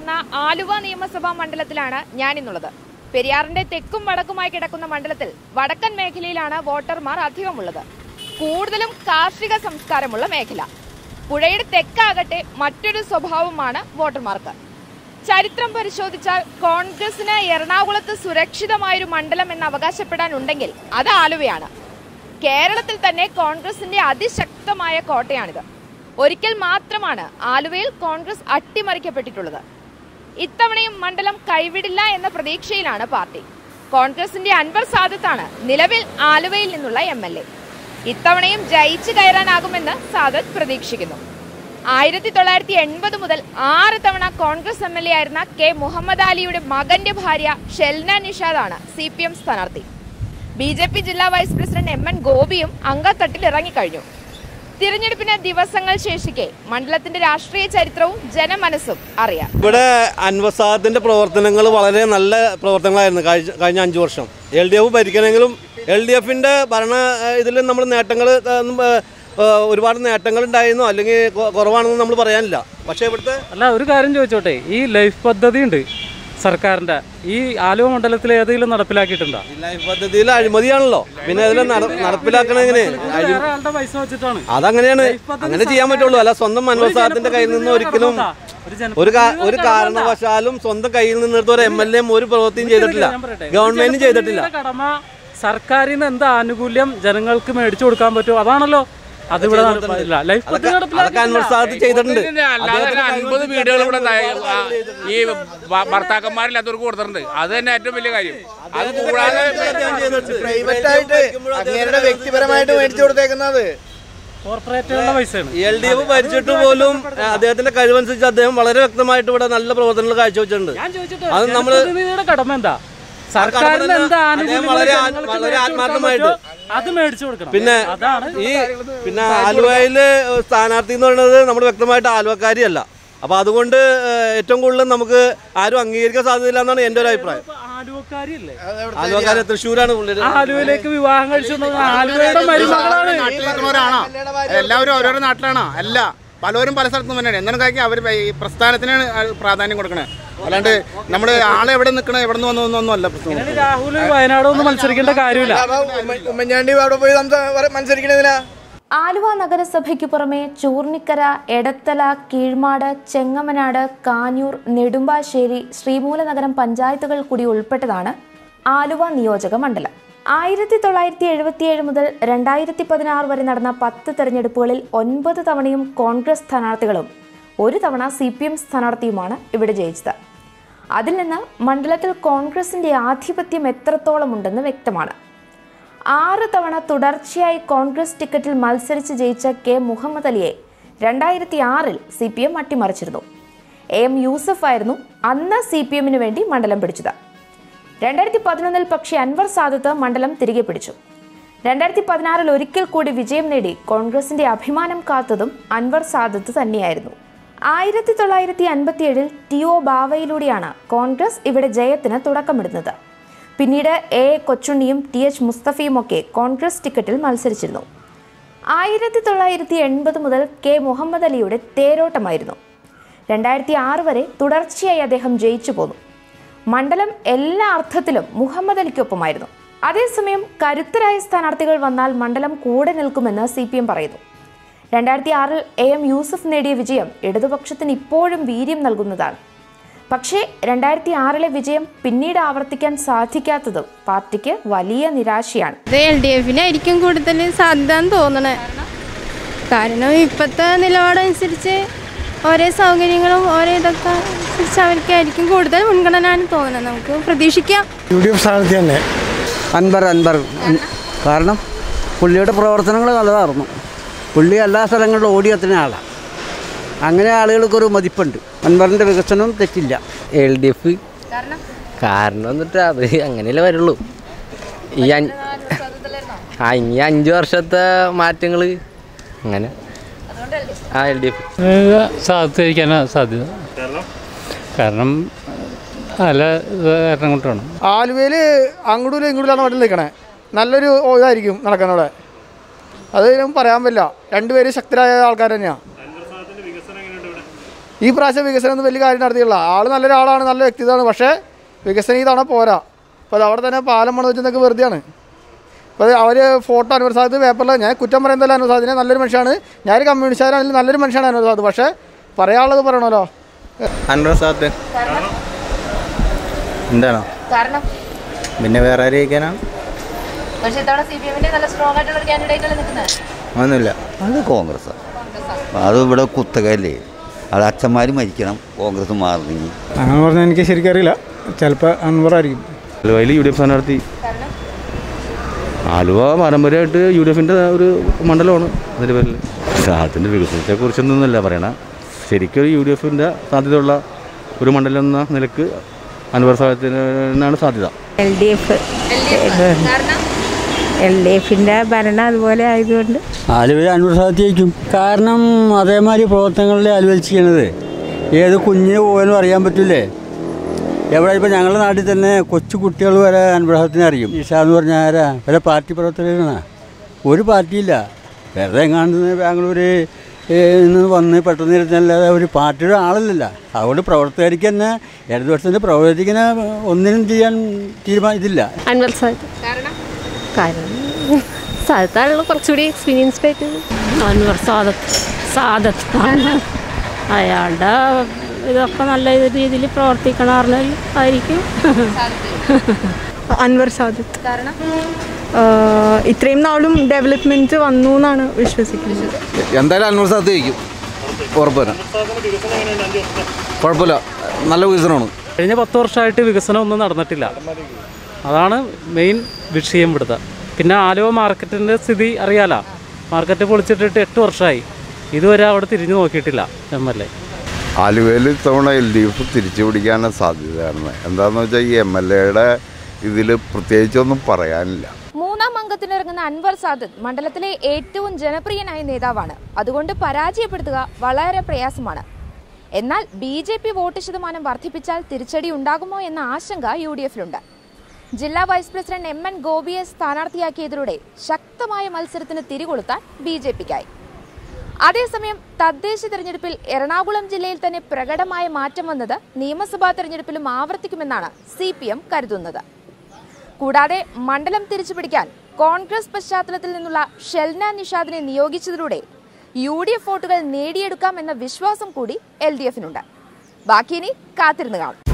കിടക്കുന്ന ആലുവ നിയമസഭാ മണ്ഡലത്തിലാണ് ഞാനിന്നുള്ളത് പെരിയാറിന്റെ തെക്കും വടക്കുമായി കിടക്കുന്ന മണ്ഡലത്തിൽ വടക്കൻ മേഖലയിലാണ് വോട്ടർമാർ അധികമുള്ളത് കൂടുതലും കാർഷിക സംസ്കാരമുള്ള മേഖല പുഴയുടെ തെക്കാകട്ടെ മറ്റൊരു സ്വഭാവമാണ് വോട്ടർമാർക്ക് ചരിത്രം പരിശോധിച്ചാൽ കോൺഗ്രസിന് എറണാകുളത്ത് സുരക്ഷിതമായൊരു മണ്ഡലം എന്ന് അവകാശപ്പെടാനുണ്ടെങ്കിൽ അത് ആലുവയാണ് കേരളത്തിൽ തന്നെ കോൺഗ്രസിന്റെ അതിശക്തമായ കോട്ടയാണിത് ഒരിക്കൽ മാത്രമാണ് ആലുവയിൽ കോൺഗ്രസ് അട്ടിമറിക്കപ്പെട്ടിട്ടുള്ളത് ഇത്തവണയും മണ്ഡലം കൈവിടില്ല എന്ന പ്രതീക്ഷയിലാണ് പാർട്ടി കോൺഗ്രസിന്റെ അൻവർ സാദത്താണ് നിലവിൽ ആലുവയിൽ നിന്നുള്ള എം എൽ എ ഇത്തവണയും ജയിച്ചു കയറാനാകുമെന്ന് സാദത്ത് പ്രതീക്ഷിക്കുന്നു ആയിരത്തി തൊള്ളായിരത്തി എൺപത് മുതൽ ആറ് തവണ കോൺഗ്രസ് എം എൽ എ ആയിരുന്ന കെ മുഹമ്മദ് അലിയുടെ മകന്റെ ഭാര്യ ഷെൽന നിഷാദാണ് സി പി എം സ്ഥാനാർത്ഥി ബി ജെ പി ജില്ലാ വൈസ് പ്രസിഡന്റ് എം എൻ ഗോപിയും അങ്കത്തട്ടിൽ ഇറങ്ങിക്കഴിഞ്ഞു തിരഞ്ഞെടുപ്പിന് ദിവസങ്ങൾ ശേഷിക്കെ മണ്ഡലത്തിന്റെ രാഷ്ട്രീയ ചരിത്രവും ജനമനസ്സും അറിയാം ഇവിടെ അൻവസാദത്തിന്റെ പ്രവർത്തനങ്ങൾ വളരെ നല്ല പ്രവർത്തനങ്ങളായിരുന്നു കഴി- കഴിഞ്ഞ അഞ്ചു വർഷം എൽ ഡി എഫ് ഭരിക്കണമെങ്കിലും എൽ ഡി എഫിന്റെ ഭരണ ഇതിൽ നമ്മൾ നേട്ടങ്ങൾ ഒരുപാട് നേട്ടങ്ങൾ ഉണ്ടായിരുന്നു അല്ലെങ്കിൽ കൊ- കുറവാണെന്ന് നമ്മൾ പറയാനില്ല പക്ഷേ ഇവിടുത്തെ അല്ല ഒരു കാര്യം ചോദിച്ചോട്ടെ ഈ ലൈഫ് പദ്ധതി ഉണ്ട് സർക്കാരിന്റെ ഈ ആലുവ മണ്ഡലത്തിൽ ഏതെങ്കിലും നടപ്പിലാക്കിയിട്ടുണ്ടോ ഈ ലൈഫ് പദ്ധതിയിൽ അഴിമതിയാണല്ലോ പിന്നെ അതിൽ നടപ്പിലാക്കണമെങ്ങനെ വേറെ ആളുടെ പൈസ വെച്ചിട്ടാണ് അതങ്ങനെയാണ് അങ്ങനെ ചെയ്യാൻ പറ്റുള്ളൂ അല്ല സ്വന്തം അൻവസാദത്തിന്റെ കയ്യിൽ നിന്ന് ഒരിക്കലും ഒരു ജന- ഒരു കാ- ഒരു കാരണവശാലും സ്വന്തം കയ്യിൽ നിന്നെടുത്ത ഒരു എം എൽ എം ഒരു പ്രവൃത്തിയും ചെയ്തിട്ടില്ല ഞാൻ പറയട്ടെ? ഗവൺമെന്റും ചെയ്തിട്ടില്ല ജനപ്രതിനിധിയുടെ കടമ സർക്കാരിൽ നിന്ന് എന്ത് ആനുകൂല്യം ജനങ്ങൾക്ക് മേടിച്ചു കൊടുക്കാൻ പറ്റും അതാണല്ലോ അതിവിടെ നടപ്പില്ല ലൈഫ് പദ്ധതി അതൊക്കെ അതൊക്കെ അൻവർ സാദത്ത് ചെയ്തിട്ടുണ്ട് ഇതിന്റെ അല്ലാതെ തന്നെ അൻപത് വീടുകൾ ഇവിടെ ന- ആ, ഈ ഭ- ഭർത്താക്കന്മാരില്ലാത്തവർക്ക് കൊടുത്തിട്ടുണ്ട് അത് തന്നെ ഏറ്റവും വലിയ കാര്യം അത് കൂടാതെ പ്രൈവറ്റ് ആയിട്ട് അങ്ങേരുടെ വ്യക്തിപരമായിട്ട് മേടിച്ചു കൊടുത്തേക്കുന്നത് കോർപ്പറേറ്റുകളുടെ പൈസയാണ് എൽ ഡി എഫ് ഭരിച്ചിട്ട് പോലും ആ, അദ്ദേഹത്തിന്റെ കഴിവനുസരിച്ച് അദ്ദേഹം വളരെ വ്യക്തമായിട്ട് ഇവിടെ നല്ല പ്രവർത്തനങ്ങൾ കാഴ്ചവെച്ചിട്ടുണ്ട് ഞാൻ ചോദിച്ചിട്ട് അത് നമ്മള് ജനപ്രതിനിധിയുടെ കടമ എന്താ സർക്കാരിന് തന്നെ എന്താ അദ്ദേഹം ആനുകൂല്യം വളരെ ആ- ജനങ്ങൾക്ക് വളരെ മേടിച്ചു കൊടുക്കാൻ ആത്മാർത്ഥമായിട്ട് പറ്റുമോ? അത് മേടിച്ചു കൊടുക്കണം പിന്നെ അതാണ് ഈ പിന്നെ ആലുവയില് സ്ഥാനാർത്ഥി എന്ന് പറയുന്നത് നമ്മൾ വ്യക്തമായിട്ട് ആലുവക്കാരിയല്ല അപ്പൊ അതുകൊണ്ട് ഏഹ്, ഏറ്റവും കൂടുതൽ നമുക്ക് ആരും അംഗീകരിക്കാൻ സാധ്യതയില്ല എന്നാണ് എന്റെ ഒരു അഭിപ്രായം ആലുവക്കാരിയല്ലേ ആലുവക്കാര് തൃശ്ശൂരാണ് പുള്ളിയുടെ ആലുവയിലേക്ക് വിവാഹം കഴിച്ചുകൊണ്ട് ആലുവയുടെ മരുമകളാണ് നാട്ടിൽ നിൽക്കുന്നവരാണോ എല്ലാവരും ഓരോരോ നാട്ടിലാണോ അല്ല പലരും പല സ്ഥലത്തും തന്നെയാണ് എന്നാലും കാര്യം അവർ ഈ പ്രസ്ഥാനത്തിനാണ് പ്രാധാന്യം കൊടുക്കണേ അല്ലാണ്ട് നമ്മൾ ആളെ എവിടെ നിൽക്കണേ എവിടെ നിന്ന് വന്നു ഒന്നും അല്ല പ്രശ്നം ഇനി രാഹുൽ വയനാട് ഒന്നും മത്സരിക്കേണ്ട കാര്യമില്ല ഉമ്മൻചാണ്ടി അവിടെ പോയി മത്സരിക്കണതിനാ ആലുവ നഗരസഭയ്ക്ക് പുറമെ ചൂർണിക്കര എടത്തല കീഴ്മാട് ചെങ്ങമനാട് കാഞ്ഞൂർ നെടുമ്പാശ്ശേരി ശ്രീമൂലനഗരം പഞ്ചായത്തുകൾ കൂടി ഉൾപ്പെട്ടതാണ് ആലുവ നിയോജക മണ്ഡലം ആയിരത്തി തൊള്ളായിരത്തി എഴുപത്തിയേഴ് മുതൽ രണ്ടായിരത്തി പതിനാറ് വരെ നടന്ന പത്ത് തെരഞ്ഞെടുപ്പുകളിൽ ഒൻപത് തവണയും കോൺഗ്രസ് സ്ഥാനാർത്ഥികളും ഒരു തവണ സി പി എം സ്ഥാനാർത്ഥിയുമാണ് ഇവിടെ ജയിച്ചത് അതിൽ നിന്ന് മണ്ഡലത്തിൽ കോൺഗ്രസിന്റെ ആധിപത്യം എത്രത്തോളം ഉണ്ടെന്ന് വ്യക്തമാണ് ആറ് തവണ തുടർച്ചയായി കോൺഗ്രസ് ടിക്കറ്റിൽ മത്സരിച്ച് ജയിച്ച കെ മുഹമ്മദ് അലിയെ രണ്ടായിരത്തി ആറിൽ സി പി എം അട്ടിമറിച്ചിരുന്നു എ എം യൂസഫ് ആയിരുന്നു അന്ന് സി പി എമ്മിന് വേണ്ടി മണ്ഡലം പിടിച്ചത് രണ്ടായിരത്തി പതിനൊന്നിൽ പക്ഷേ അൻവർ സാദത്ത് മണ്ഡലം തിരികെ പിടിച്ചു രണ്ടായിരത്തി പതിനാറിൽ ഒരിക്കൽ കൂടി വിജയം നേടി കോൺഗ്രസിന്റെ അഭിമാനം കാത്തതും അൻവർ സാദത്ത് തന്നെയായിരുന്നു ആയിരത്തി തൊള്ളായിരത്തി അൻപത്തിയേഴിൽ ടി ഒ ബാവയിലൂടെയാണ് കോൺഗ്രസ് ഇവിടെ ജയത്തിന് തുടക്കമിടുന്നത് പിന്നീട് എ എ കൊച്ചുണ്ണിയും ടി എച്ച് മുസ്തഫയും ഒക്കെ കോൺഗ്രസ് ടിക്കറ്റിൽ മത്സരിച്ചിരുന്നു ആയിരത്തി തൊള്ളായിരത്തി എൺപത് മുതൽ കെ മുഹമ്മദ് അലിയുടെ തേരോട്ടമായിരുന്നു രണ്ടായിരത്തി ആറ് വരെ തുടർച്ചയായി അദ്ദേഹം ജയിച്ചു പോന്നു മണ്ഡലം എല്ലാ അർത്ഥത്തിലും മുഹമ്മദ് അലിക്കൊപ്പമായിരുന്നു അതേസമയം കരുത്തരായ സ്ഥാനാർത്ഥികൾ വന്നാൽ മണ്ഡലം കൂടെ നിൽക്കുമെന്ന് സി പി എം പറയുന്നു രണ്ടായിരത്തി ആറിൽ എ എം യൂസഫ് നേടിയ വിജയം ഇടതുപക്ഷത്തിന് ഇപ്പോഴും വീര്യം നൽകുന്നതാണ് പക്ഷേ രണ്ടായിരത്തി ആറിലെ വിജയം പിന്നീട് ആവർത്തിക്കാൻ സാധിക്കാത്തതും പാർട്ടിക്ക് വലിയ നിരാശയാണ് ഇത് എൽ ഡി എഫിനായിരിക്കും കൂടുതൽ സാധ്യത എന്ന് തോന്നണേ കാരണം ഇപ്പോഴത്തെ നിലപാടനുസരിച്ച് ഓരോ സൗകര്യങ്ങളും ഓരോ ഇതൊക്കെ അനുസരിച്ച് അവർക്കായിരിക്കും കൂടുതൽ മുൻഗണന എന്ന് തോന്നണത് നമുക്ക് പ്രതീക്ഷിക്കാം യു ഡി എഫ് സ്ഥാനാർത്ഥി തന്നെ അൻവർ അൻവർ കാരണം പുള്ളിയുടെ പ്രവർത്തനങ്ങൾ നല്ലതായിരുന്നു പുള്ളി എല്ലാ സ്ഥലങ്ങളിലും ഓടിയെത്തുന്ന ആളാണ് അങ്ങനെ ആളുകൾക്കൊരു മതിപ്പുണ്ട് അൻവറിൻ്റെ വികസനം തെറ്റില്ല എൽ ഡി എഫ് കാരണം എന്നിട്ട് അത് അങ്ങനെയല്ലേ വരുള്ളൂ ഈ അഞ്ച് ആ ഇനി അഞ്ച് വർഷത്തെ മാറ്റങ്ങൾ അങ്ങനെ ആ എൽ ഡി എഫ് സാധിക്കാനാണ് സാധ്യത കാരണം നല്ല കാരണം കൊണ്ടാണ് ആലുവയിൽ അങ്ങോട്ടും ഇങ്ങോട്ടും വണ്ടി നിൽക്കണേ നല്ലൊരു ഇതായിരിക്കും നടക്കുന്നത് അവിടെ അത് പറയാൻ പറ്റില്ല രണ്ടുപേരും ശക്തരായ ആൾക്കാർ തന്നെയാണ് ഈ പ്രാവശ്യം വികസനം ഒന്നും വലിയ കാര്യം നടത്തിയില്ല ആൾ നല്ലൊരാളാണ് നല്ല വ്യക്തിത്വമാണ് പക്ഷേ വികസനം ഈ തവണ പോരാ അപ്പോൾ അത് അവിടെ തന്നെ പാലം പണിത് വെച്ചതൊക്കെ വെറുതെയാണ് അപ്പോൾ അവർ ഫോട്ടോ അൻവർ സാദ് പേപ്പറിൽ ഞാൻ കുറ്റം പറയുന്നതല്ല അൻവർ സാദിനെ നല്ലൊരു മനുഷ്യനാണ് ഞാനൊരു കമ്മ്യൂണിസ്റ്റുകാരാണെങ്കിൽ നല്ലൊരു മനുഷ്യനാണ് അൻവർ സാദ് പക്ഷേ പറയാനുള്ളത് പറയണമല്ലോ അൻവർ സാദ് എന്താണോ കാരണം പിന്നെ വേറെ ആരും ജയിക്കാനാണ് പക്ഷേ ഇത്തവണ സി പി എമ്മിന്റെ നല്ല സ്ട്രോങ് ആയിട്ടുള്ള ഒരു കാൻഡിഡേറ്റ് അല്ലേ നിൽക്കുന്നത് ഒന്നുമില്ല അത് കോൺഗ്രസ് അത് ഇവിടെ കുത്തകയല്ലേ അത് അച്ഛന്മാർ മരിക്കണം കോൺഗ്രസ് മാറുന്നെങ്കിൽ അങ്ങനെ പറഞ്ഞാൽ എനിക്ക് ശരിക്കും അറിയില്ല ചിലപ്പോൾ അൻവറായിരിക്കും ആലുവയിൽ യു ഡി എഫ് സ്ഥാനാർത്ഥി ആലുവ പാരമ്പര്യമായിട്ട് യു ഡി എഫിൻ്റെ ഒരു മണ്ഡലമാണ് അതിൻ്റെ പേരിൽ സ്ഥലത്തിൻ്റെ വികസനത്തെക്കുറിച്ചൊന്നുമല്ല പറയണ ശരിക്കും യു ഡി എഫിൻ്റെ സാധ്യതയുള്ള ഒരു മണ്ഡലം എന്ന നിലക്ക് അൻവർ സാഹചര്യത്തിനാണ് സാധ്യത L D F L D എഫിൻ്റെ ഭരണം അതുപോലെ ആയതുകൊണ്ട് ആലുവയിൽ അൻവർ സാദത്ത് ജയിക്കും കാരണം അതേമാതിരി പ്രവർത്തനങ്ങളിൽ ആലുവയിൽ ചെയ്യണത് ഏത് കുഞ്ഞിന് പോകാനും അറിയാൻ പറ്റില്ലേ എവിടെ ഇപ്പോൾ ഞങ്ങളുടെ നാട്ടിൽ തന്നെ കൊച്ചു കുട്ടികൾ വരെ അൻവർ സാദത്തിനെ അറിയും ഈഷ എന്ന് പറഞ്ഞാൽ ആരാ വരെ പാർട്ടി പ്രവർത്തകരാണ് ഒരു പാർട്ടിയില്ല വെറുതെ എങ്ങാണ്ട് ബാംഗ്ലൂർ നിന്ന് വന്ന് പെട്ടെന്ന് ഇരുന്നല്ലാതെ ഒരു പാർട്ടിയുടെ ആളല്ലല്ല അതുകൊണ്ട് പ്രവർത്തകർക്ക് തന്നെ ഇടതുപക്ഷത്തിൻ്റെ പ്രവർത്തിക്കുന്ന ഒന്നിനും ചെയ്യാൻ തീരുമാനം ഇതില്ല അൻവർ സാദത്ത് കാരണം സാദത്താണല്ലോ കുറച്ചുകൂടി എക്സ്പീരിയൻസ്ഡ് ആയിട്ട് അൻവർ സാദത്ത് സാദത്ത് അയാളുടെ ഇതൊക്കെ നല്ല രീതിയിൽ പ്രവർത്തിക്കണ പറഞ്ഞാൽ ആയിരിക്കും അൻവർ സാദത്ത് കാരണം ഇത്രയും നാളും ഡെവലപ്മെന്റ് വന്നു എന്നാണ് വിശ്വസിക്കുന്നത് എന്തായാലും അൻവർ സാദത്ത് ജയിക്കും ഉറപ്പ് തന്നെ കുഴപ്പമില്ല നല്ല വികസനമാണ് കഴിഞ്ഞ പത്ത് വർഷമായിട്ട് വികസനം ഒന്നും നടന്നിട്ടില്ല അതാണ് മെയിൻ വിഷയം ഇവിടുത്തെ പിന്നെ ആലുവ മാർക്കറ്റിൻ്റെ സ്ഥിതി അറിയാലോ മാർക്കറ്റ് പൊളിച്ചിട്ടിട്ട് എട്ട് വർഷമായി ഇതുവരെ അവിടെ തിരിഞ്ഞു നോക്കിയിട്ടില്ല എം എൽ എ ആലുവയിൽ ഇത്തവണ എൽ ഡി എഫ് തിരിച്ചു പിടിക്കാനാണ് സാധ്യതയാണ് എന്താണെന്ന് വെച്ചാൽ ഈ എം എൽ എയുടെ ഇതിൽ പ്രത്യേകിച്ചൊന്നും പറയാനില്ല മൂന്നാം അംഗത്തിനിറങ്ങുന്ന അൻവർ സാദത്ത് മണ്ഡലത്തിലെ ഏറ്റവും ജനപ്രിയനായ നേതാവാണ് അതുകൊണ്ട് പരാജയപ്പെടുത്തുക വളരെ പ്രയാസമാണ് എന്നാൽ ബി ജെ പി വോട്ട് ശതമാനം വർദ്ധിപ്പിച്ചാൽ തിരിച്ചടി ഉണ്ടാകുമോ എന്ന ആശങ്ക യു ഡി എഫിലുണ്ട് ജില്ലാ വൈസ് പ്രസിഡന്റ് എം എൻ ഗോപിയെ സ്ഥാനാർത്ഥിയാക്കിയതിലൂടെ ശക്തമായ മത്സരത്തിന് തിരികൊളുത്താൻ ബി ജെ പിക്കായി അതേസമയം തദ്ദേശ തെരഞ്ഞെടുപ്പിൽ എറണാകുളം ജില്ലയിൽ തന്നെ പ്രകടമായ മാറ്റം വന്നത് നിയമസഭാ തെരഞ്ഞെടുപ്പിലും ആവർത്തിക്കുമെന്നാണ് സി പി എം കരുതുന്നത് കൂടാതെ മണ്ഡലം തിരിച്ചുപിടിക്കാൻ കോൺഗ്രസ് പശ്ചാത്തലത്തിൽ നിന്നുള്ള ഷെൽന നിഷാദിനെ നിയോഗിച്ചതിലൂടെ യു ഡി എഫ് വോട്ടുകൾ നേടിയെടുക്കാം എന്ന വിശ്വാസം കൂടി എൽ ഡി എഫിനുണ്ട് ബാക്കി ഇനി കാത്തിരുന്ന് കാണാം